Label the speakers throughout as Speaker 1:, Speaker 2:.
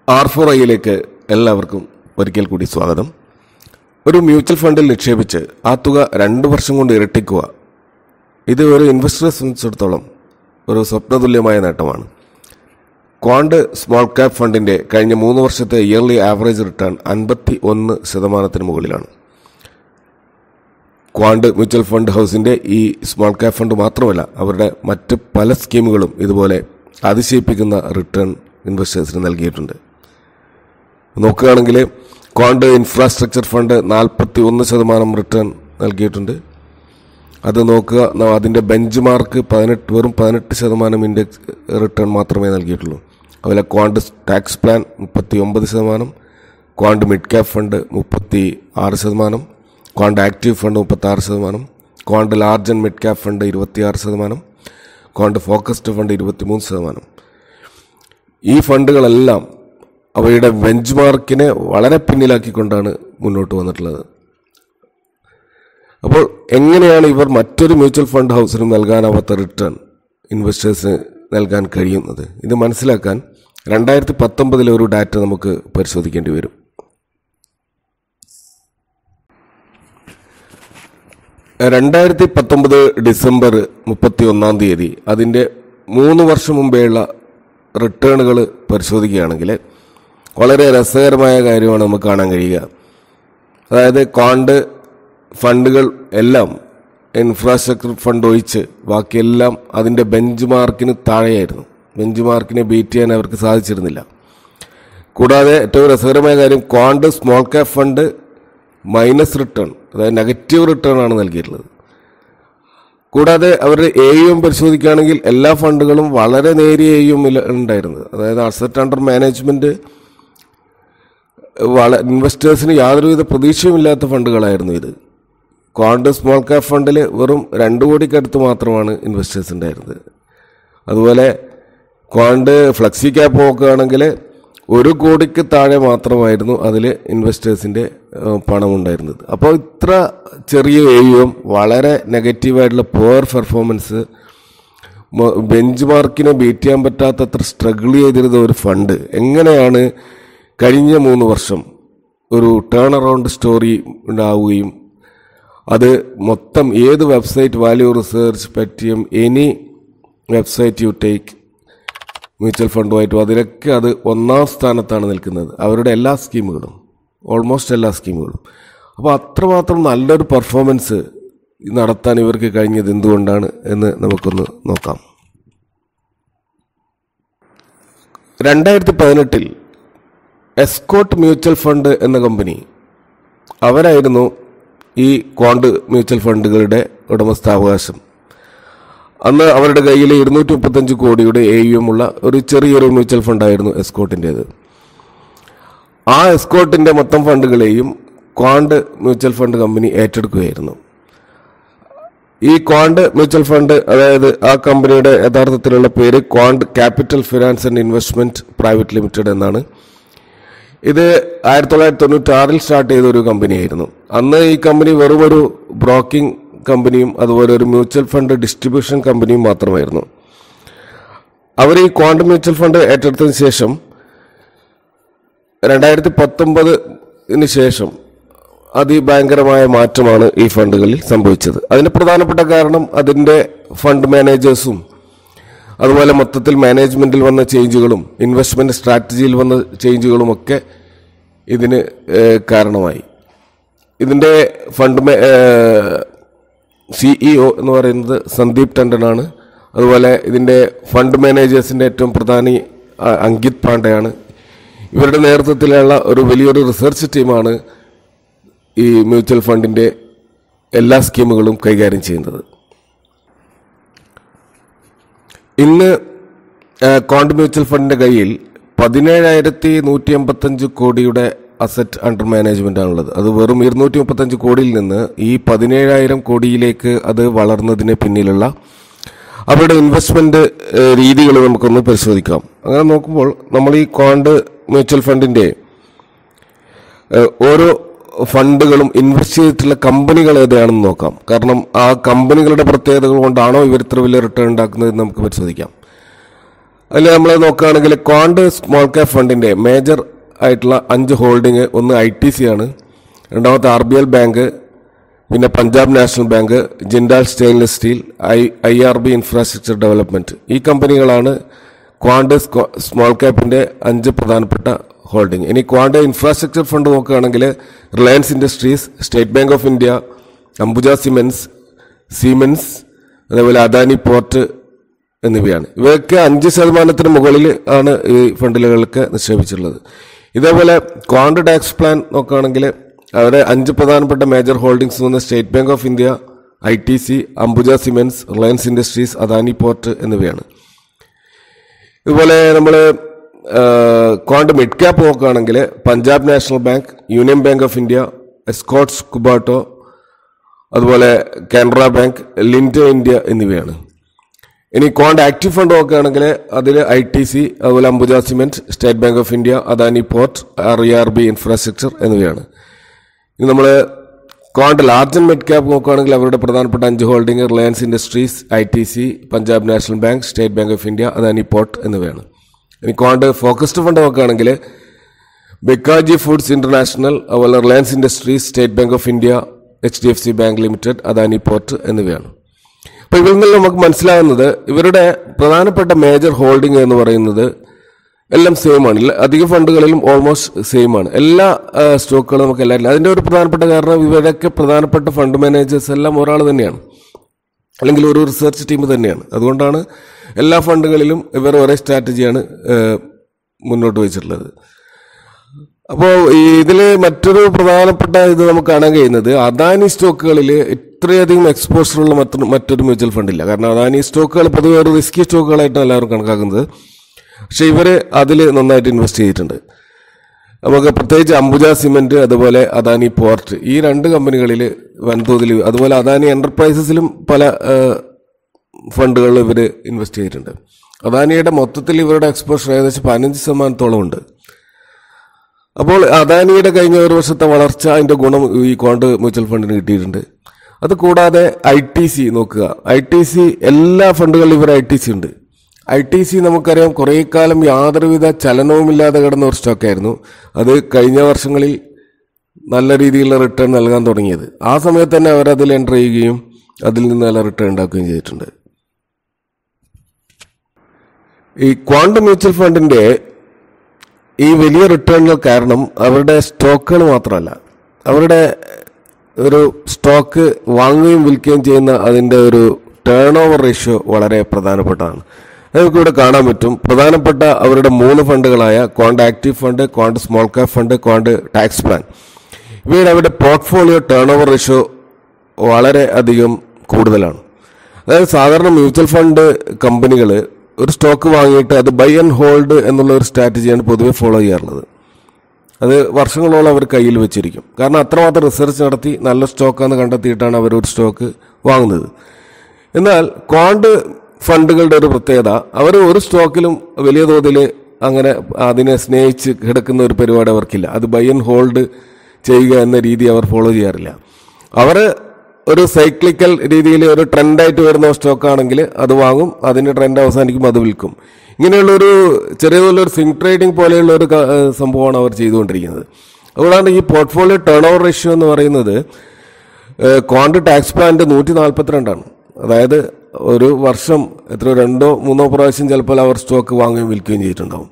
Speaker 1: R four ഐയിലേക്ക് എല്ലാവർക്കും ഒരിക്കൽ കൂടി സ്വാഗതം ഒരു മ്യൂച്വൽ ഫണ്ടിൽ നിക്ഷേപിച്ച് ആ തുക രണ്ട് വർഷം കൊണ്ട് ഇരട്ടിക്കുക ഇത് ഒരു ഇൻവെസ്റ്ററെ സംബന്ധിച്ചിടത്തോളം ഒരു സ്വപ്നതുല്യമായ നേട്ടമാണ് ക്വാണ്ട് സ്മോൾ ക്യാപ് ഫണ്ടിന്റെ കഴിഞ്ഞ മൂന്ന് വർഷത്തെ ഇയർലി ആവറേജ് റിട്ടേൺ അൻപത്തി ഒന്ന് ശതമാനത്തിന് മുകളിലാണ് ക്വാണ്ട് മ്യൂച്വൽ ഫണ്ട് ഹൗസിന്റെ ഈ സ്മോൾ ക്യാപ് ഫണ്ട് മാത്രമല്ല അവരുടെ മറ്റ് പല സ്കീമുകളും ഇതുപോലെ അതിശയിപ്പിക്കുന്ന റിട്ടേൺ ഇൻവെസ്റ്റേഴ്സിന് നൽകിയിട്ടുണ്ട് നോക്കുകയാണെങ്കിൽ ക്വാണ്ട് ഇൻഫ്രാസ്ട്രക്ചർ ഫണ്ട് നാൽപ്പത്തി ഒന്ന് ശതമാനം റിട്ടേൺ നൽകിയിട്ടുണ്ട് അത് നോക്കുക ന- അതിൻ്റെ ബെഞ്ച് മാർക്ക് പതിനെട്ട് വെറും പതിനെട്ട് ശതമാനം ഇൻഡെക്സ് റിട്ടേൺ മാത്രമേ നൽകിയിട്ടുള്ളൂ അതുപോലെ ക്വാണ്ട് ടാക്സ് പ്ലാൻ മുപ്പത്തി ഒമ്പത് ശതമാനം ക്വാണ്ട് മിഡ് ക്യാപ് ഫണ്ട് മുപ്പത്തി ആറ് ശതമാനം ക്വാണ്ട് ആക്റ്റീവ് ഫണ്ട് മുപ്പത്തി ആറ് ശതമാനം Quant large and mid cap fund ഇരുപത്തിയാറ് ശതമാനം ക്വാണ്ട് ഫോക്കസ്ഡ് ഫണ്ട് ഇരുപത്തിമൂന്ന് ശതമാനം ഈ ഫണ്ടുകളെല്ലാം അവയുടെ ബെഞ്ച് മാർക്കിനെ വളരെ പിന്നിലാക്കിക്കൊണ്ടാണ് മുന്നോട്ട് വന്നിട്ടുള്ളത് അപ്പോൾ എങ്ങനെയാണ് ഇവർ മറ്റൊരു മ്യൂച്വൽ ഫണ്ട് ഹൗസിനും നൽകാനാവാത്ത റിട്ടേൺ ഇൻവെസ്റ്റേഴ്സിന് നൽകാൻ കഴിയുന്നത് ഇത് മനസ്സിലാക്കാൻ രണ്ടായിരത്തി പത്തൊമ്പതിലെ ഒരു ഡാറ്റ നമുക്ക് പരിശോധിക്കേണ്ടി വരും രണ്ടായിരത്തി പത്തൊമ്പത് ഡിസംബർ മുപ്പത്തി ഒന്നാം തീയതി അതിൻ്റെ മൂന്ന് വർഷം മുമ്പേയുള്ള റിട്ടേണുകൾ പരിശോധിക്കുകയാണെങ്കിൽ വളരെ രസകരമായ കാര്യമാണ് നമുക്ക് കാണാൻ കഴിയുക അതായത് കോണ്ട് ഫണ്ടുകൾ എല്ലാം ഇൻഫ്രാസ്ട്രക്ചർ ഫണ്ട് ഒഴിച്ച് ബാക്കിയെല്ലാം അതിൻ്റെ ബെഞ്ച് മാർക്കിന് താഴെയായിരുന്നു ബെഞ്ച് മാർക്കിനെ ബീറ്റ് ചെയ്യാൻ അവർക്ക് സാധിച്ചിരുന്നില്ല കൂടാതെ ഏറ്റവും രസകരമായ കാര്യം Quant small cap fund minus return അതായത് നെഗറ്റീവ് റിട്ടേൺ ആണ് നൽകിയിട്ടുള്ളത് കൂടാതെ അവരുടെ എ യും പരിശോധിക്കുകയാണെങ്കിൽ എല്ലാ ഫണ്ടുകളും വളരെ നേരിയ എ യും ഉണ്ടായിരുന്നത് അതായത് അസറ്റ് അണ്ടർ മാനേജ്മെന്റ് വള ഇൻവെസ്റ്റേഴ്സിന് യാതൊരുവിധ പ്രതീക്ഷയുമില്ലാത്ത ഫണ്ടുകളായിരുന്നു ഇത് ക്വാണ്ട് സ്മോൾ ക്യാപ് ഫണ്ടിൽ വെറും രണ്ട് കോടിക്കടുത്ത് മാത്രമാണ് ഇൻവെസ്റ്റേഴ്സ് ഉണ്ടായിരുന്നത് അതുപോലെ ക്വാണ്ട് ഫ്ലക്സി ക്യാപ്പ് നോക്കുകയാണെങ്കിൽ ഒരു കോടിക്ക് താഴെ മാത്രമായിരുന്നു അതിൽ ഇൻവെസ്റ്റേഴ്സിൻ്റെ പണം ഉണ്ടായിരുന്നത് അപ്പോൾ ഇത്ര ചെറിയ ഏയും വളരെ നെഗറ്റീവായിട്ടുള്ള പുവർ പെർഫോമൻസ് ബെഞ്ച് മാർക്കിനെ ബീറ്റ് ചെയ്യാൻ പറ്റാത്തത്ര സ്ട്രഗിൾ ചെയ്തിരുന്ന ഒരു ഫണ്ട് എങ്ങനെയാണ് കഴിഞ്ഞ മൂന്ന് വർഷം ഒരു ടേൺ അറൗണ്ട് സ്റ്റോറി ഉണ്ടാവുകയും അത് മൊത്തം ഏത് വെബ്സൈറ്റ് വാല്യൂ റിസർച്ച് പറ്റിയും any website you take mutual ഫണ്ടുമായിട്ടും അതിലൊക്കെ അത് ഒന്നാം സ്ഥാനത്താണ് നിൽക്കുന്നത് അവരുടെ എല്ലാ സ്കീമുകളും ഓൾമോസ്റ്റ് എല്ലാ സ്കീമുകളും അപ്പോൾ അത്രമാത്രം നല്ലൊരു പെർഫോമൻസ് നടത്താൻ ഇവർക്ക് കഴിഞ്ഞത് എന്തുകൊണ്ടാണ് എന്ന് നമുക്കൊന്ന് നോക്കാം രണ്ടായിരത്തി പതിനെട്ടിൽ എസ്കോട്ട് മ്യൂച്വൽ ഫണ്ട് എന്ന കമ്പനി അവരായിരുന്നു ഈ ക്വാണ്ട് മ്യൂച്വൽ ഫണ്ടുകളുടെ ഉടമസ്ഥാവകാശം അന്ന് അവരുടെ കയ്യിൽ ഇരുന്നൂറ്റി മുപ്പത്തഞ്ച് കോടിയുടെ എ യു ഉള്ള ഒരു ചെറിയൊരു മ്യൂച്വൽ ഫണ്ടായിരുന്നു എസ്കോട്ടിൻ്റേത് ആ എസ്കോട്ടിൻ്റെ മൊത്തം ഫണ്ടുകളെയും ക്വാണ്ട് മ്യൂച്വൽ ഫണ്ട് കമ്പനി ഏറ്റെടുക്കുകയായിരുന്നു ഈ ക്വാണ്ട് മ്യൂച്വൽ ഫണ്ട് അതായത് ആ കമ്പനിയുടെ യഥാർത്ഥത്തിലുള്ള പേര് Quant capital finance and investment private limited എന്നാണ് ഇത് ആയിരത്തി തൊള്ളായിരത്തി തൊണ്ണൂറ്റി ആറിൽ സ്റ്റാർട്ട് ചെയ്ത ഒരു കമ്പനിയായിരുന്നു അന്ന് ഈ കമ്പനി വെറും ഒരു ബ്രോക്കിംഗ് കമ്പനിയും അതുപോലെ ഒരു മ്യൂച്വൽ ഫണ്ട് ഡിസ്ട്രിബ്യൂഷൻ കമ്പനിയും മാത്രമായിരുന്നു അവർ ഈ ക്വാണ്ടം മ്യൂച്വൽ ഫണ്ട് ഏറ്റെടുത്തതിന് ശേഷം രണ്ടായിരത്തി പത്തൊമ്പതിന് ശേഷം അതിഭയങ്കരമായ മാറ്റമാണ് ഈ ഫണ്ടുകളിൽ സംഭവിച്ചത് അതിന് പ്രധാനപ്പെട്ട കാരണം അതിൻ്റെ ഫണ്ട് മാനേജേഴ്സും അതുപോലെ മൊത്തത്തിൽ മാനേജ്മെന്റിൽ വന്ന ചേഞ്ചുകളും ഇൻവെസ്റ്റ്മെന്റ് സ്ട്രാറ്റജിയിൽ വന്ന ചേഞ്ചുകളും ഒക്കെ ഇതിന് ഏഹ്, കാരണമായി ഇതിൻ്റെ ഫണ്ട് സിഇഒ എന്ന് പറയുന്നത് സന്ദീപ് ടണ്ടനാണ് അതുപോലെ ഇതിൻ്റെ ഫണ്ട് മാനേജേഴ്സിൻ്റെ ഏറ്റവും പ്രധാനി ആ, അങ്കിത് പാണ്ഡെയാണ് ഇവരുടെ നേതൃത്വത്തിലുള്ള ഒരു വലിയൊരു റിസർച്ച് ടീമാണ് ഈ മ്യൂച്വൽ ഫണ്ടിൻ്റെ എല്ലാ സ്കീമുകളും കൈകാര്യം ചെയ്യുന്നത് ഇന്ന് കോണ്ട് മ്യൂച്വൽ ഫണ്ടിന്റെ കയ്യിൽ പതിനേഴായിരത്തി നൂറ്റി എൺപത്തഞ്ച് കോടിയുടെ അസറ്റ് അണ്ടർ മാനേജ്മെന്റ് ആണുള്ളത് അത് വെറും ഇരുന്നൂറ്റി മുപ്പത്തഞ്ച് കോടിയിൽ നിന്ന് ഈ പതിനേഴായിരം കോടിയിലേക്ക് അത് വളർന്നതിന് പിന്നിലുള്ള അവരുടെ ഇൻവെസ്റ്റ്മെന്റ് രീതികൾ നമുക്കൊന്ന് പരിശോധിക്കാം അങ്ങനെ നോക്കുമ്പോൾ നമ്മൾ ഈ കോണ്ട് മ്യൂച്വൽ ഫണ്ടിന്റെ ഏഹ് ഓരോ ഫണ്ടുകളും ഇൻവെസ്റ്റ് ചെയ്തിട്ടുള്ള കമ്പനികൾ ഏതാണെന്ന് നോക്കാം കാരണം ആ കമ്പനികളുടെ പ്രത്യേകതകൾ കൊണ്ടാണോ ഇവർ ഇത്ര വലിയ റിട്ടേൺ ഉണ്ടാക്കുന്നത് എന്ന് നമുക്ക് പരിശോധിക്കാം അതിൽ നമ്മൾ നോക്കുകയാണെങ്കിൽ ക്വാണ്ട് സ്മോൾ ക്യാപ് ഫണ്ടിന്റെ മേജർ ആയിട്ടുള്ള അഞ്ച് ഹോൾഡിംഗ് ഒന്ന് ഐ ടി സി ആണ് രണ്ടാമത്തെ ആർ ബി എൽ ബാങ്ക് പിന്നെ Punjab national bank Jindal stainless steel I I R B infrastructure development ഈ കമ്പനികളാണ് ക്വാണ്ട് സ്മോൾ ക്യാപ്പിന്റെ അഞ്ച് പ്രധാനപ്പെട്ട ഹോൾഡിംഗ് ഇനി ക്വാണ്ട് ഇൻഫ്രാസ്ട്രക്ചർ ഫണ്ട് നോക്കുകയാണെങ്കിൽ Reliance industries state bank of India Ambuja cements Siemens അതേപോലെ അദാനി പോർട്ട് എന്നിവയാണ് ഇവയൊക്കെ അഞ്ച് ശതമാനത്തിന് മുകളിൽ ആണ് ഈ ഫണ്ടുകൾക്ക് നിക്ഷേപിച്ചിട്ടുള്ളത് ഇതേപോലെ ക്വാണ്ട് ടാക്സ് പ്ലാൻ നോക്കുകയാണെങ്കിൽ അവരെ അഞ്ച് പ്രധാനപ്പെട്ട മേജർ ഹോൾഡിംഗ്സ് വന്ന് state bank of India I T C Ambuja cements Reliance industries Adani port എന്നിവയാണ് ഇതുപോലെ നമ്മൾ ക്വാണ്ട് മിഡ് ക്യാപ്പ് നോക്കുകയാണെങ്കിൽ Punjab national bank union bank of India Escorts Kubota അതുപോലെ കാനറ ബാങ്ക് ലിൻഡോ ഇന്ത്യ എന്നിവയാണ് ഇനി ക്വാണ്ട് ആക്റ്റീവ് ഫണ്ട് നോക്കുകയാണെങ്കിൽ അതിൽ ഐ ടി സി അതുപോലെ Ambuja cement state bank of India Adani port R E R B infrastructure എന്നിവയാണ് ഇനി നമ്മൾ Quant large and mid cap നോക്കുകയാണെങ്കിൽ അവരുടെ പ്രധാനപ്പെട്ട അഞ്ച് holding Reliance industries I T C Punjab national bank state bank of India Adani port എന്നിവയാണ് ഇനി ക്വാണ്ട് ഫോക്കസ്ഡ് ഫണ്ട് നോക്കുകയാണെങ്കിൽ ബെക്കാജി ഫുഡ്സ് ഇന്റർനാഷണൽ അതുപോലെ Reliance industries state bank of India H D F C bank limited Adani port എന്നിവയാണ് അപ്പോൾ ഇതിൽ നിന്ന് നമുക്ക് മനസ്സിലാകുന്നത് ഇവരുടെ പ്രധാനപ്പെട്ട മേജർ ഹോൾഡിംഗ് എന്ന് പറയുന്നത് എല്ലാം സെയിം ആണ് ഇല്ല- അധിക ഫണ്ടുകളിലും ഓൾമോസ്റ്റ് സെയിം ആണ് എല്ലാ ആ, സ്റ്റോക്കുകളും നമുക്ക് എല്ലാവരും അതിന്റെ ഒരു പ്രധാനപ്പെട്ട കാരണം ഇവരൊക്കെ പ്രധാനപ്പെട്ട ഫണ്ട് മാനേജേഴ്സ് എല്ലാം ഒരാൾ തന്നെയാണ് അല്ലെങ്കിൽ ഒരു റിസർച്ച് ടീം തന്നെയാണ് അതുകൊണ്ടാണ് എല്ലാ ഫണ്ടുകളിലും ഇവർ ഒരേ സ്ട്രാറ്റജിയാണ് ആ, മുന്നോട്ട് വെച്ചിട്ടുള്ളത് അപ്പോൾ ഇതിൽ മറ്റൊരു പ്രധാനപ്പെട്ട ഇത് നമുക്ക് കാണാൻ കഴിയുന്നത് അദാനി സ്റ്റോക്കുകളിൽ ഇത്രയധികം എക്സ്പോഷർ ഉള്ള മറ്റൊരു മറ്റൊരു മ്യൂച്വൽ ഫണ്ടില്ല കാരണം അദാനി സ്റ്റോക്കുകൾ പൊതുവെ ഒരു റിസ്കി സ്റ്റോക്കുകളായിട്ടാണ് എല്ലാവരും കണക്കാക്കുന്നത് പക്ഷെ ഇവര് അതിൽ നന്നായിട്ട് ഇൻവെസ്റ്റ് ചെയ്തിട്ടുണ്ട് നമുക്ക് പ്രത്യേകിച്ച് അംബുജ സിമെന്റ് അതുപോലെ അദാനി പോർട്ട് ഈ രണ്ട് കമ്പനികളിൽ വൻതോതിൽ അതുപോലെ അദാനി എന്റർപ്രൈസസിലും പല ഫണ്ടുകളിൽ ഇവർ ഇൻവെസ്റ്റ് ചെയ്തിട്ടുണ്ട് അദാനിയുടെ മൊത്തത്തിൽ ഇവരുടെ എക്സ്പോഷർ ഏകദേശം പതിനഞ്ച് ശതമാനത്തോളം ഉണ്ട് അപ്പോൾ അദാനിയുടെ കഴിഞ്ഞ ഒരു വർഷത്തെ വളർച്ച അതിന്റെ ഗുണം ഈ ക്വാണ്ട് മ്യൂച്വൽ ഫണ്ടിന് കിട്ടിയിട്ടുണ്ട് അത് കൂടാതെ ഐ ടി സി നോക്കുക ഐ ടി സി എല്ലാ ഫണ്ടുകളിലും ഇവർ ഐ ടി സി ഉണ്ട് ഐ ടി സി നമുക്കറിയാം കുറേ കാലം യാതൊരുവിധ ചലനവുമില്ലാതെ കിടന്ന ഒരു സ്റ്റോക്കായിരുന്നു അത് കഴിഞ്ഞ വർഷങ്ങളിൽ നല്ല രീതിയിലുള്ള റിട്ടേൺ നൽകാൻ തുടങ്ങിയത് ആ സമയത്ത് തന്നെ അവർ അതിൽ എൻ്റർ ചെയ്യുകയും അതിൽ നിന്ന് നല്ല റിട്ടേൺ ഉണ്ടാക്കുകയും ചെയ്തിട്ടുണ്ട് ഈ ക്വാണ്ട് മ്യൂച്വൽ ഫണ്ടിന്റെ ഈ വലിയ റിട്ടേണുകൾ കാരണം അവരുടെ സ്റ്റോക്കുകൾ മാത്രമല്ല അവരുടെ ഒരു സ്റ്റോക്ക് വാങ്ങുകയും വിൽക്കുകയും ചെയ്യുന്ന അതിൻ്റെ ഒരു ടേൺ ഓവർ റേഷ്യോ വളരെ പ്രധാനപ്പെട്ടതാണ് നമുക്ക് ഇവിടെ കാണാൻ പറ്റും പ്രധാനപ്പെട്ട അവരുടെ മൂന്ന് ഫണ്ടുകളായ Quant active fund Quant small cap fund Quant tax plan ഇവയുടെ അവരുടെ പോർട്ട്ഫോളിയോ ടേൺ ഓവർ റേഷ്യോ വളരെ അധികം കൂടുതലാണ് അതായത് സാധാരണ മ്യൂച്വൽ ഫണ്ട് കമ്പനികൾ ഒരു സ്റ്റോക്ക് വാങ്ങിയിട്ട് അത് ബൈ ആൻഡ് ഹോൾഡ് എന്നുള്ള ഒരു സ്ട്രാറ്റജിയാണ് പൊതുവെ ഫോളോ ചെയ്യാറുള്ളത് അത് വർഷങ്ങളോളം അവർ കയ്യിൽ വെച്ചിരിക്കും കാരണം അത്രമാത്രം റിസർച്ച് നടത്തി നല്ല സ്റ്റോക്കാന്ന് കണ്ടെത്തിയിട്ടാണ് അവർ ഒരു സ്റ്റോക്ക് വാങ്ങുന്നത് എന്നാൽ ക്വാണ്ട് ഫണ്ടുകളുടെ ഒരു പ്രത്യേകത അവർ ഒരു സ്റ്റോക്കിലും വലിയ തോതിൽ അങ്ങനെ അതിനെ സ്നേഹിച്ച് കിടക്കുന്ന ഒരു പരിപാടി അവർക്കില്ല അത് ബൈ ആൻഡ് ഹോൾഡ് ചെയ്യുക എന്ന രീതി അവർ ഫോളോ ചെയ്യാറില്ല അവർ ഒരു സൈക്ലിക്കൽ രീതിയിൽ ഒരു ട്രെൻഡായിട്ട് വരുന്ന സ്റ്റോക്ക് ആണെങ്കിൽ അത് വാങ്ങും അതിന്റെ ട്രെൻഡ് അവസാനിക്കും അത് വിൽക്കും ഇങ്ങനെയുള്ള ഒരു ചെറിയ ഒരു സിങ്ക് ട്രേഡിംഗ് പോലെയുള്ള ഒരു ക- ഏഹ് സംഭവമാണ് അവർ ചെയ്തുകൊണ്ടിരിക്കുന്നത് അതുകൊണ്ടാണ് ഈ പോർട്ട്ഫോളിയോ ടേൺ ഓവർ റേഷ്യോ എന്ന് പറയുന്നത് ക്വാണ്ട് ടാക്സ് പ്ലാന്റ് നൂറ്റി നാൽപ്പത്തിരണ്ടാണ് അതായത് ഒരു വർഷം എത്ര രണ്ടോ മൂന്നോ പ്രാവശ്യം ചിലപ്പോൾ അവർ സ്റ്റോക്ക് വാങ്ങുകയും വിൽക്കുകയും ചെയ്തിട്ടുണ്ടാവും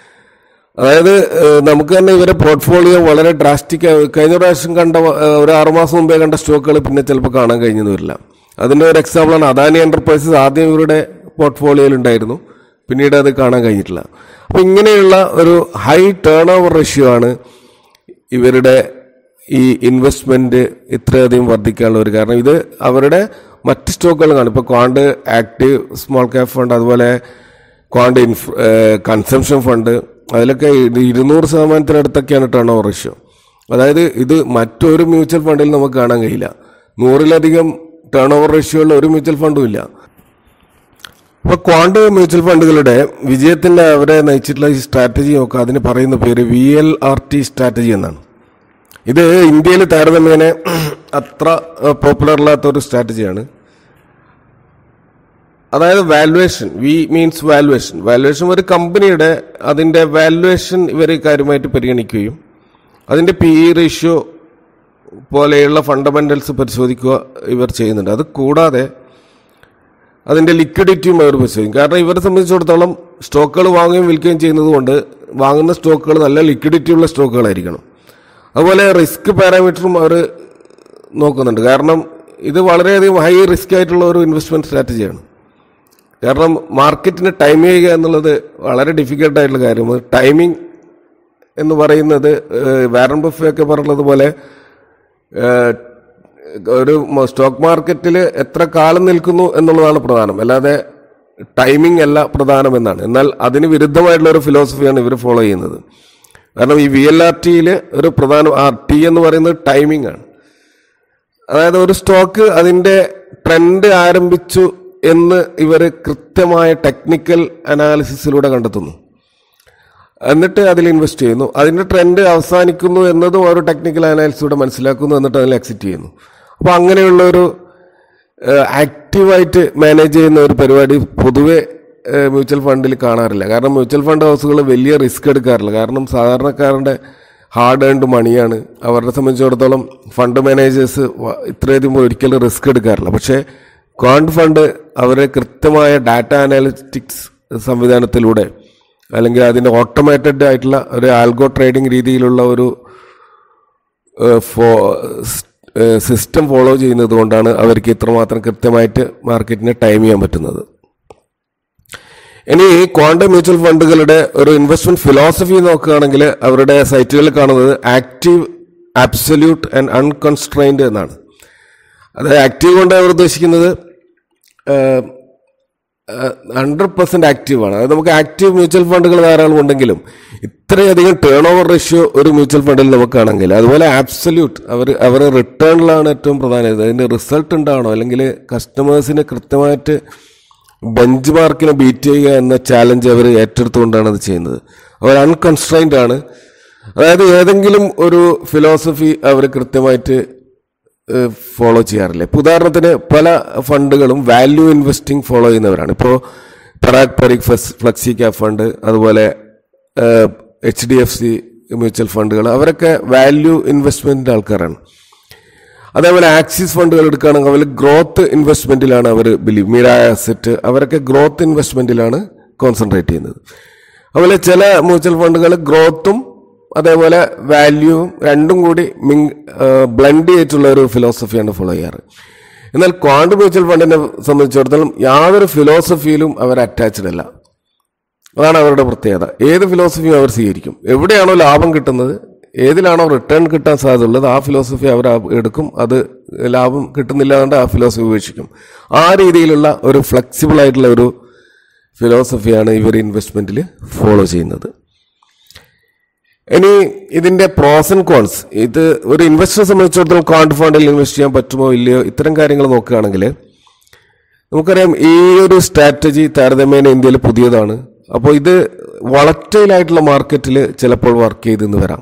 Speaker 1: അതായത് ഏഹ്, നമുക്ക് തന്നെ ഇവരെ പോർട്ട്ഫോളിയോ വളരെ ഡ്രാസ്റ്റിക് കഴിഞ്ഞ പ്രാവശ്യം കണ്ട ഏഹ്, ഒരു ആറുമാസം മുമ്പേ കണ്ട സ്റ്റോക്കുകൾ പിന്നെ ചിലപ്പോൾ കാണാൻ കഴിഞ്ഞെന്ന് വരില്ല അതിന്റെ ഒരു എക്സാമ്പിളാണ് അദാനി എന്റർപ്രൈസസ് ആദ്യം ഇവരുടെ പോർട്ട്ഫോളിയോയിൽ ഉണ്ടായിരുന്നു പിന്നീട് അത് കാണാൻ കഴിഞ്ഞിട്ടില്ല അപ്പൊ ഇങ്ങനെയുള്ള ഒരു ഹൈ ടേൺ ഓവർ റേഷ്യോ ആണ് ഇവരുടെ ഈ ഇൻവെസ്റ്റ്മെന്റ് ഇത്രയധികം വർദ്ധിക്കാനുള്ള ഒരു കാരണം ഇത് അവരുടെ മറ്റ് സ്റ്റോക്കുകൾ കാണും ഇപ്പോൾ Quant active small cap fund അതുപോലെ ക്വാണ്ട് ഇൻഫ് കൺസംഷൻ ഫണ്ട് അതിലൊക്കെ ഇത് ഇരുന്നൂറ് ശതമാനത്തിനടുത്തൊക്കെയാണ് ടേൺ ഓവർ റേഷ്യോ അതായത് ഇത് മറ്റൊരു മ്യൂച്വൽ ഫണ്ടിൽ നമുക്ക് കാണാൻ കഴിയില്ല നൂറിലധികം ടേൺ ഓവർ റേഷ്യോ ഉള്ള ഒരു മ്യൂച്വൽ ഫണ്ടും ഇല്ല അപ്പൊ ക്വാണ്ട് മ്യൂച്വൽ ഫണ്ടുകളുടെ വിജയത്തിന്റെ അവരെ നയിച്ചിട്ടുള്ള ഈ സ്ട്രാറ്റജി നോക്കുക അതിന് പറയുന്ന പേര് V L R T strategy എന്നാണ് ഇത് ഇന്ത്യയിൽ താരതമ്യേന അത്ര പോപ്പുലർ അല്ലാത്ത ഒരു സ്ട്രാറ്റജിയാണ് അതായത് valuation V means valuation valuation ഒരു കമ്പനിയുടെ അതിൻ്റെ വാലുവേഷൻ ഇവർ കാര്യമായിട്ട് പരിഗണിക്കുകയും അതിൻ്റെ പി ഇ റേഷ്യോ പോലെയുള്ള ഫണ്ടമെൻ്റൽസ് പരിശോധിക്കുക ഇവർ ചെയ്യുന്നുണ്ട് അത് കൂടാതെ അതിൻ്റെ ലിക്വിഡിറ്റിയും അവർ പരിശോധിക്കും കാരണം ഇവരെ സംബന്ധിച്ചിടത്തോളം സ്റ്റോക്കുകൾ വാങ്ങുകയും വിൽക്കുകയും ചെയ്യുന്നത് കൊണ്ട് വാങ്ങുന്ന സ്റ്റോക്കുകൾ നല്ല ലിക്വിഡിറ്റി ഉള്ള സ്റ്റോക്കുകളായിരിക്കണം അതുപോലെ റിസ്ക് പാരാമീറ്ററും അവർ നോക്കുന്നുണ്ട് കാരണം ഇത് വളരെയധികം ഹൈ റിസ്ക് ആയിട്ടുള്ള ഒരു ഇൻവെസ്റ്റ്മെൻറ്റ് സ്ട്രാറ്റജിയാണ് കാരണം മാർക്കറ്റിനെ ടൈം ചെയ്യുക എന്നുള്ളത് വളരെ ഡിഫിക്കൽട്ടായിട്ടുള്ള കാര്യമാണ് ടൈമിംഗ് എന്ന് പറയുന്നത് വാരൻ ബഫയൊക്കെ പറഞ്ഞതുപോലെ ഏഹ്, ഒരു സ്റ്റോക്ക് മാർക്കറ്റിൽ എത്ര കാലം നിൽക്കുന്നു എന്നുള്ളതാണ് പ്രധാനം അല്ലാതെ ടൈമിംഗ് അല്ല പ്രധാനമെന്നാണ് എന്നാൽ അതിന് വിരുദ്ധമായിട്ടുള്ള ഒരു ഫിലോസഫിയാണ് ഇവർ ഫോളോ ചെയ്യുന്നത് കാരണം ഈ വി എൽ ആർ ടിയിൽ ഒരു പ്രധാന ആ ടി എന്ന് പറയുന്നത് ടൈമിംഗ് ആണ് അതായത് ഒരു സ്റ്റോക്ക് അതിൻ്റെ ട്രെൻഡ് ആരംഭിച്ചു എന്ന് ഇവർ കൃത്യമായ ടെക്നിക്കൽ അനാലിസിസിലൂടെ കണ്ടെത്തുന്നു എന്നിട്ട് അതിൽ ഇൻവെസ്റ്റ് ചെയ്യുന്നു അതിൻ്റെ ട്രെൻഡ് അവസാനിക്കുന്നു എന്നതും ഒരു ടെക്നിക്കൽ അനാലിസിലൂടെ മനസ്സിലാക്കുന്നു എന്നിട്ട് അതിൽ എക്സിറ്റ് ചെയ്യുന്നു അപ്പോൾ അങ്ങനെയുള്ള ഒരു ആക്റ്റീവായിട്ട് മാനേജ് ചെയ്യുന്ന ഒരു പരിപാടി പൊതുവെ മ്യൂച്വൽ ഫണ്ടിൽ കാണാറില്ല കാരണം മ്യൂച്വൽ ഫണ്ട് ഹൗസുകൾ വലിയ റിസ്ക് എടുക്കാറില്ല കാരണം സാധാരണക്കാരൻ്റെ ഹാർഡ് ഏൺഡ് മണിയാണ് അവരെ സംബന്ധിച്ചിടത്തോളം ഫണ്ട് മാനേജേഴ്സ് ഇത്രയധികം ഒരിക്കലും റിസ്ക് എടുക്കാറില്ല പക്ഷേ ക്വാണ്ട് ഫണ്ട് അവരെ കൃത്യമായ ഡാറ്റ അനാലിറ്റിക്സ് സംവിധാനത്തിലൂടെ അല്ലെങ്കിൽ അതിൻ്റെ ഓട്ടോമേറ്റഡ് ആയിട്ടുള്ള ഒരു ആൽഗോ ട്രേഡിംഗ് രീതിയിലുള്ള ഒരു സിസ്റ്റം ഫോളോ ചെയ്യുന്നത് കൊണ്ടാണ് അവർക്ക് ഇത്രമാത്രം കൃത്യമായിട്ട് മാർക്കറ്റിനെ ടൈം ചെയ്യാൻ പറ്റുന്നത് ഇനി ക്വാണ്ടം മ്യൂച്വൽ ഫണ്ടുകളുടെ ഒരു ഇൻവെസ്റ്റ്മെന്റ് ഫിലോസഫി നോക്കുകയാണെങ്കിൽ അവരുടെ സൈറ്റുകളിൽ കാണുന്നത് ആക്റ്റീവ് ആബ്സല്യൂട്ട് ആൻഡ് അൺകൺസ്ട്രൈൻഡ് എന്നാണ് അത് ആക്റ്റീവ് കൊണ്ട് അവർ ഉദ്ദേശിക്കുന്നത് ഹൺഡ്രഡ് പെർസെന്റ് ആക്റ്റീവ് ആണ് അതായത് നമുക്ക് ആക്റ്റീവ് മ്യൂച്വൽ ഫണ്ടുകൾ ധാരാളം ഉണ്ടെങ്കിലും ഇത്രയധികം ടേൺ ഓവർ റേഷ്യോ ഒരു മ്യൂച്വൽ ഫണ്ടിൽ നമുക്കാണെങ്കിൽ അതുപോലെ ആബ്സല്യൂട്ട് അവർ അവർ റിട്ടേണിലാണ് ഏറ്റവും പ്രധാനം അതിന്റെ റിസൾട്ട് ഉണ്ടാണോ അല്ലെങ്കിൽ കസ്റ്റമേഴ്സിന് കൃത്യമായിട്ട് ബെഞ്ച് മാർക്കിനെ ബീറ്റ് ചെയ്യുക എന്ന ചാലഞ്ച് അവർ ഏറ്റെടുത്തുകൊണ്ടാണ് അത് ചെയ്യുന്നത് അവർ അൺകൺസ്ട്രൈൻഡ് ആണ് അതായത് ഏതെങ്കിലും ഒരു ഫിലോസഫി അവർ കൃത്യമായിട്ട് ഫോളോ ചെയ്യാറില്ല ഇപ്പോൾ ഉദാഹരണത്തിന് പല ഫണ്ടുകളും വാല്യൂ ഇൻവെസ്റ്റിംഗ് ഫോളോ ചെയ്യുന്നവരാണ് ഇപ്പോൾ Parag Parikh flexi cap fund അതുപോലെ H D F C mutual ഫണ്ടുകൾ അവരൊക്കെ വാല്യൂ ഇൻവെസ്റ്റ്മെന്റിന്റെ ആൾക്കാരാണ് അതേപോലെ ആക്സിസ് ഫണ്ടുകൾ എടുക്കുകയാണെങ്കിൽ അവർ ഗ്രോത്ത് ഇൻവെസ്റ്റ്മെന്റിലാണ് അവർ ബിലീവ് മീരായ അസെറ്റ് അവരൊക്കെ ഗ്രോത്ത് ഇൻവെസ്റ്റ്മെന്റിലാണ് കോൺസെൻട്രേറ്റ് ചെയ്യുന്നത് അതുപോലെ ചില മ്യൂച്വൽ ഫണ്ടുകൾ ഗ്രോത്തും അതേപോലെ വാല്യൂവും രണ്ടും കൂടി മിങ് ബ്ലെൻഡ് ചെയ്തിട്ടുള്ള ഒരു ഫിലോസഫിയാണ് ഫോളോ ചെയ്യാറ് എന്നാൽ ക്വാണ്ട് മ്യൂച്വൽ ഫണ്ടിനെ സംബന്ധിച്ചിടത്തോളം യാതൊരു ഫിലോസഫിയിലും അവർ അറ്റാച്ച്ഡ് അല്ല അതാണ് അവരുടെ പ്രത്യേകത ഏത് ഫിലോസഫിയും അവർ സ്വീകരിക്കും എവിടെയാണോ ലാഭം കിട്ടുന്നത് ഏതിലാണോ റിട്ടേൺ കിട്ടാൻ സാധ്യതയുള്ളത് ആ ഫിലോസഫി അവർ എടുക്കും അത് ലാഭം കിട്ടുന്നില്ല എന്നുകൊണ്ട് ആ ഫിലോസഫി ഉപേക്ഷിക്കും ആ രീതിയിലുള്ള ഒരു ഫ്ലെക്സിബിൾ ആയിട്ടുള്ള ഒരു ഫിലോസഫിയാണ് ഇവർ ഇൻവെസ്റ്റ്മെന്റിൽ ഫോളോ ചെയ്യുന്നത് ഇനി ഇതിന്റെ പ്രോസ് ആൻഡ് കോൺസ് ഇത് ഒരു ഇൻവെസ്റ്ററെ സംബന്ധിച്ചിടത്തോളം ക്വാണ്ട് ഫണ്ടിൽ ഇൻവെസ്റ്റ് ചെയ്യാൻ പറ്റുമോ ഇല്ലയോ ഇത്തരം കാര്യങ്ങൾ നോക്കുകയാണെങ്കിൽ നമുക്കറിയാം ഈ ഒരു സ്ട്രാറ്റജി താരതമ്യേന ഇന്ത്യയിൽ പുതിയതാണ് അപ്പോൾ ഇത് വളറ്റൈലായിട്ടുള്ള മാർക്കറ്റിൽ ചിലപ്പോൾ വർക്ക് ചെയ്തെന്ന് വരാം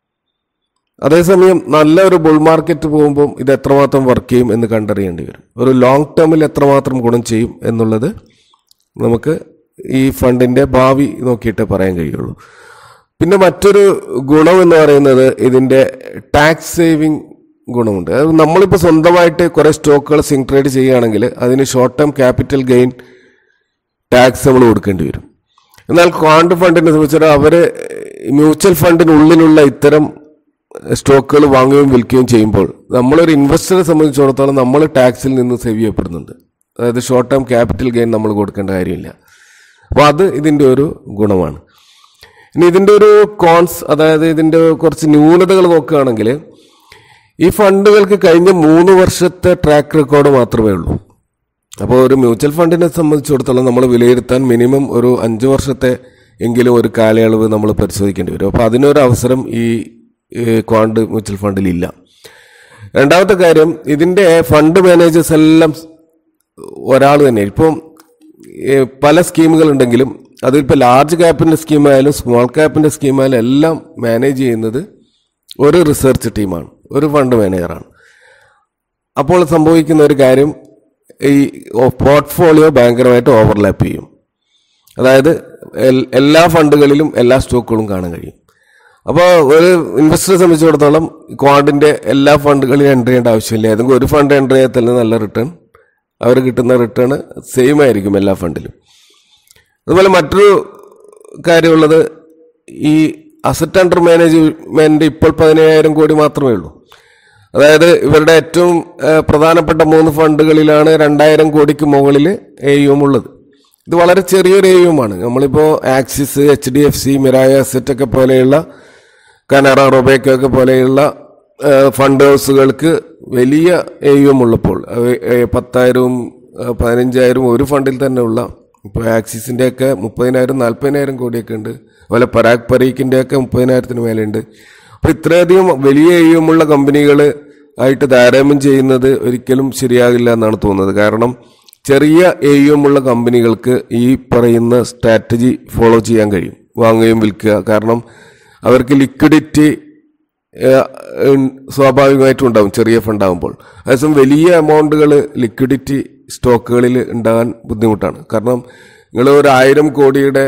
Speaker 1: അതേസമയം നല്ല ഒരു ബുൾ മാർക്കറ്റ് പോകുമ്പോൾ ഇത് എത്രമാത്രം വർക്ക് ചെയ്യും എന്ന് കണ്ടറിയേണ്ടി വരും ഒരു ലോങ് ടേമിൽ എത്രമാത്രം ഗുണം ചെയ്യും എന്നുള്ളത് നമുക്ക് ഈ ഫണ്ടിന്റെ ഭാവി നോക്കിയിട്ടേ പറയാൻ കഴിയുള്ളൂ പിന്നെ മറ്റൊരു ഗുണം എന്ന് പറയുന്നത് ഇതിന്റെ ടാക്സ് സേവിങ് ഗുണമുണ്ട് അത് നമ്മളിപ്പോൾ സ്വന്തമായിട്ട് കുറേ സ്റ്റോക്കുകൾ സിങ്ക് ട്രേഡ് ചെയ്യുകയാണെങ്കിൽ അതിന് short term capital gain tax നമ്മൾ കൊടുക്കേണ്ടി വരും എന്നാൽ ക്വാണ്ട് ഫണ്ടിനെ സംബന്ധിച്ചിടത്തോളം അവർ മ്യൂച്വൽ ഫണ്ടിനുള്ളിലുള്ള ഇത്തരം സ്റ്റോക്കുകൾ വാങ്ങുകയും വിൽക്കുകയും ചെയ്യുമ്പോൾ നമ്മളൊരു ഇൻവെസ്റ്ററെ സംബന്ധിച്ചിടത്തോളം നമ്മൾ ടാക്സിൽ നിന്ന് സേവ് ചെയ്യപ്പെടുന്നുണ്ട് അതായത് ഷോർട്ട് ടേം ക്യാപിറ്റൽ ഗെയിൻ നമ്മൾ കൊടുക്കേണ്ട കാര്യമില്ല അപ്പോൾ അത് ഇതിൻ്റെ ഒരു ഗുണമാണ് ഇനി ഇതിൻ്റെ ഒരു കോൺസ് അതായത് ഇതിൻ്റെ കുറച്ച് ന്യൂനതകൾ നോക്കുകയാണെങ്കിൽ ഈ ഫണ്ടുകൾക്ക് കഴിഞ്ഞ മൂന്ന് വർഷത്തെ ട്രാക്ക് റെക്കോർഡ് മാത്രമേ ഉള്ളൂ അപ്പോൾ ഒരു മ്യൂച്വൽ ഫണ്ടിനെ സംബന്ധിച്ചിടത്തോളം നമ്മൾ വിലയിരുത്താൻ മിനിമം ഒരു അഞ്ച് വർഷത്തെ എങ്കിലും ഒരു കാലയളവ് നമ്മൾ പരിശോധിക്കേണ്ടി വരും അപ്പോൾ അതിനൊരു അവസരം ഈ ക്വാണ്ട് മ്യൂച്വൽ ഫണ്ടിൽ ഇല്ല രണ്ടാമത്തെ കാര്യം ഇതിൻ്റെ ഫണ്ട് മാനേജേഴ്സ് എല്ലാം ഒരാൾ തന്നെ ഇപ്പം പല സ്കീമുകൾ ഉണ്ടെങ്കിലും അതിപ്പോൾ ലാർജ് ക്യാപ്പിൻ്റെ സ്കീമായാലും സ്മോൾ ക്യാപ്പിൻ്റെ സ്കീമായാലും എല്ലാം മാനേജ് ചെയ്യുന്നത് ഒരു റിസർച്ച് ടീമാണ് ഒരു ഫണ്ട് മാനേജറാണ് അപ്പോൾ സംഭവിക്കുന്ന ഒരു കാര്യം ഈ പോർട്ട്ഫോളിയോ ഭയങ്കരമായിട്ട് ഓവർലാപ്പ് ചെയ്യും അതായത് എൽ- എല്ലാ ഫണ്ടുകളിലും എല്ലാ സ്റ്റോക്കുകളും കാണാൻ കഴിയും അപ്പോൾ ഒരു ഇൻവെസ്റ്ററെ സംബന്ധിച്ചിടത്തോളം ക്വാണ്ടിൻ്റെ എല്ലാ ഫണ്ടുകളിലും എൻ്റർ ചെയ്യേണ്ട ആവശ്യമില്ല ഏതെങ്കിലും ഒരു ഫണ്ട് എൻ്റർ ചെയ്താൽ തന്നെ നല്ല റിട്ടേൺ അവർ കിട്ടുന്ന റിട്ടേൺ സെയിം ആയിരിക്കും എല്ലാ ഫണ്ടിലും അതുപോലെ മറ്റൊരു കാര്യമുള്ളത് ഈ അസറ്റ് അണ്ടർ മാനേജ്മെന്റ് ഇപ്പോൾ പതിനേഴായിരം കോടി മാത്രമേ ഉള്ളൂ അതായത് ഇവരുടെ ഏറ്റവും ഏഹ്, പ്രധാനപ്പെട്ട മൂന്ന് ഫണ്ടുകളിലാണ് രണ്ടായിരം കോടിക്ക് മുകളിൽ എ യും ഉള്ളത് ഇത് വളരെ ചെറിയൊരു എ യുമാണ് നമ്മളിപ്പോൾ Axis H D F C Mirae asset ഒക്കെ പോലെയുള്ള കനറ റൊബേക്കോ ഒക്കെ പോലെയുള്ള ഏഹ്, ഫണ്ട് ഹൗസുകൾക്ക് വലിയ എ യും ഉള്ളപ്പോൾ അവ- ഏഹ്, പത്തായിരവും ഏഹ്, പതിനഞ്ചായിരവും ഒരു ഫണ്ടിൽ തന്നെ ഉള്ള ഇപ്പോൾ ആക്സിസിൻ്റെ ഒക്കെ മുപ്പതിനായിരം നാൽപ്പതിനായിരം കോടിയൊക്കെ ഉണ്ട് അതുപോലെ പരാഗ് പരീക്കിൻ്റെ ഒക്കെ മുപ്പതിനായിരത്തിന് മേലെയുണ്ട് അപ്പോൾ ഇത്രയധികം വലിയ എയ്യുമുള്ള കമ്പനികൾ ആയിട്ട് താരതമ്യം ചെയ്യുന്നത് ഒരിക്കലും ശരിയാകില്ല എന്നാണ് തോന്നുന്നത് കാരണം ചെറിയ എയ്യുമുള്ള കമ്പനികൾക്ക് ഈ പറയുന്ന സ്ട്രാറ്റജി ഫോളോ ചെയ്യാൻ കഴിയും വാങ്ങുകയും വിൽക്കുക കാരണം അവർക്ക് ലിക്വിഡിറ്റി ഏഹ്, ഉം, സ്വാഭാവികമായിട്ടും ഉണ്ടാവും ചെറിയ ഫണ്ടാകുമ്പോൾ അതേസമയം വലിയ എമൗണ്ടുകൾ ലിക്വിഡിറ്റി സ്റ്റോക്കുകളിൽ ഉണ്ടാകാൻ ബുദ്ധിമുട്ടാണ് കാരണം നിങ്ങൾ ഒരു ആയിരം കോടിയുടെ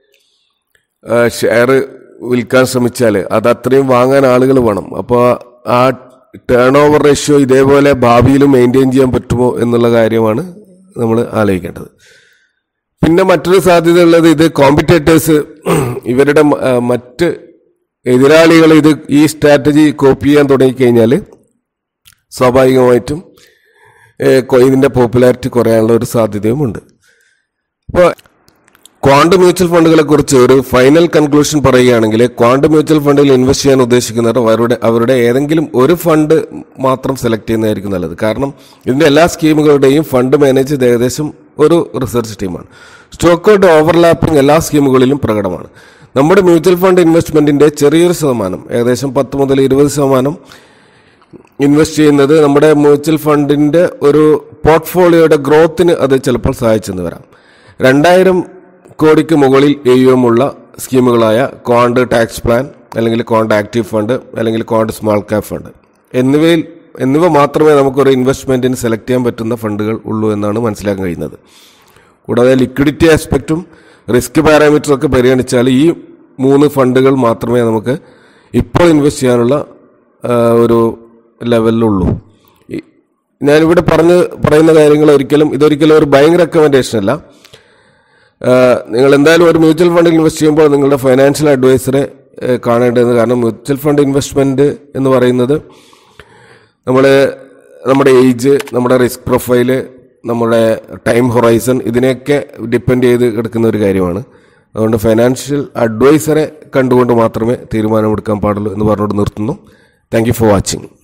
Speaker 1: ഷെയർ വിൽക്കാൻ ശ്രമിച്ചാൽ അത് അത്രയും വാങ്ങാൻ ആളുകൾ വേണം അപ്പോൾ ആ ടേൺ ഓവർ റേഷ്യോ ഇതേപോലെ ഭാവിയിൽ മെയിൻറ്റെയിൻ ചെയ്യാൻ പറ്റുമോ എന്നുള്ള കാര്യമാണ് നമ്മൾ ആലോചിക്കേണ്ടത് പിന്നെ മറ്റൊരു സാധ്യത ഉള്ളത് ഇത് കോമ്പറ്റേറ്റേഴ്സ് ഇവരുടെ മ- ആ, മറ്റ് എതിരാളികൾ ഇത് ഈ സ്ട്രാറ്റജി കോപ്പി ചെയ്യാൻ തുടങ്ങിക്കഴിഞ്ഞാൽ സ്വാഭാവികമായിട്ടും ഏഹ്, കൊ- ഇതിന്റെ പോപ്പുലാരിറ്റി കുറയാനുള്ള ഒരു സാധ്യതയുമുണ്ട് അപ്പോൾ ക്വാണ്ട് മ്യൂച്വൽ ഫണ്ടുകളെ കുറിച്ച് ഒരു ഫൈനൽ കൺക്ലൂഷൻ പറയുകയാണെങ്കിൽ ക്വാണ്ട് മ്യൂച്വൽ ഫണ്ടിൽ ഇൻവെസ്റ്റ് ചെയ്യാൻ ഉദ്ദേശിക്കുന്നവർ അവരുടെ അവരുടെ ഏതെങ്കിലും ഒരു ഫണ്ട് മാത്രം സെലക്ട് ചെയ്യുന്നതായിരിക്കും നല്ലത് കാരണം ഇതിന്റെ എല്ലാ സ്കീമുകളുടെയും ഫണ്ട് മാനേജ് ചെയ്ത് ഏകദേശം ഒരു റിസർച്ച് ടീമാണ് സ്റ്റോക്കുകളുടെ ഓവർലാപ്പിംഗ് എല്ലാ സ്കീമുകളിലും പ്രകടമാണ് നമ്മുടെ മ്യൂച്വൽ ഫണ്ട് ഇൻവെസ്റ്റ്മെന്റിന്റെ ചെറിയൊരു ശതമാനം ഏകദേശം പത്ത് മുതൽ ഇരുപത് ശതമാനം ഇൻവെസ്റ്റ് ചെയ്യുന്നത് നമ്മുടെ മ്യൂച്വൽ ഫണ്ടിന്റെ ഒരു പോർട്ട്ഫോളിയോയുടെ ഗ്രോത്തിന് അത് ചിലപ്പോൾ സഹായിച്ചെന്ന് വരാം രണ്ടായിരം കോടിക്ക് മുകളിൽ എയുമുള്ള സ്കീമുകളായ കോണ്ട് ടാക്സ് പ്ലാൻ അല്ലെങ്കിൽ കോണ്ട് ആക്റ്റീവ് ഫണ്ട് അല്ലെങ്കിൽ കോണ്ട് സ്മാൾ ക്യാപ് ഫണ്ട് എന്നിവയിൽ എന്നിവ മാത്രമേ നമുക്കൊരു ഇൻവെസ്റ്റ്മെന്റിന് സെലക്ട് ചെയ്യാൻ പറ്റുന്ന ഫണ്ടുകൾ ഉള്ളൂ എന്നാണ് മനസ്സിലാക്കാൻ കഴിയുന്നത് കൂടാതെ ലിക്വിഡിറ്റി ആസ്പെക്റ്റും റിസ്ക് പാരാമീറ്ററും ഒക്കെ പരിഗണിച്ചാൽ ഈ മൂന്ന് ഫണ്ടുകൾ മാത്രമേ നമുക്ക് ഇപ്പോൾ ഇൻവെസ്റ്റ് ചെയ്യാനുള്ള ആ, ഒരു ലെവലിലുള്ളൂ ഈ- ഞാനിവിടെ പറഞ്ഞ് പറയുന്ന കാര്യങ്ങൾ ഒരിക്കലും ഇതൊരിക്കലും ഒരു ബൈങ് റെക്കമെൻഡേഷൻ അല്ല ആ, നിങ്ങൾ എന്തായാലും ഒരു മ്യൂച്വൽ ഫണ്ടിൽ ഇൻവെസ്റ്റ് ചെയ്യുമ്പോൾ നിങ്ങളുടെ ഫൈനാൻഷ്യൽ അഡ്വൈസറെ ഏ, കാണേണ്ടത് കാരണം മ്യൂച്വൽ ഫണ്ട് ഇൻവെസ്റ്റ്മെൻറ്റ് എന്ന് പറയുന്നത് നമ്മൾ നമ്മുടെ ഏജ് നമ്മുടെ റിസ്ക് പ്രൊഫൈല് നമ്മുടെ ടൈം ഹൊറൈസൺ ഇതിനെയൊക്കെ ഡിപ്പെൻഡ് ചെയ്ത് കിടക്കുന്ന ഒരു കാര്യമാണ് അതുകൊണ്ട് ഫൈനാൻഷ്യൽ അഡ്വൈസറെ കണ്ടുകൊണ്ട് മാത്രമേ തീരുമാനമെടുക്കാൻ പാടുള്ളൂ എന്ന് പറഞ്ഞുകൊണ്ട് നിർത്തുന്നു താങ്ക് യു ഫോർ വാച്ചിങ്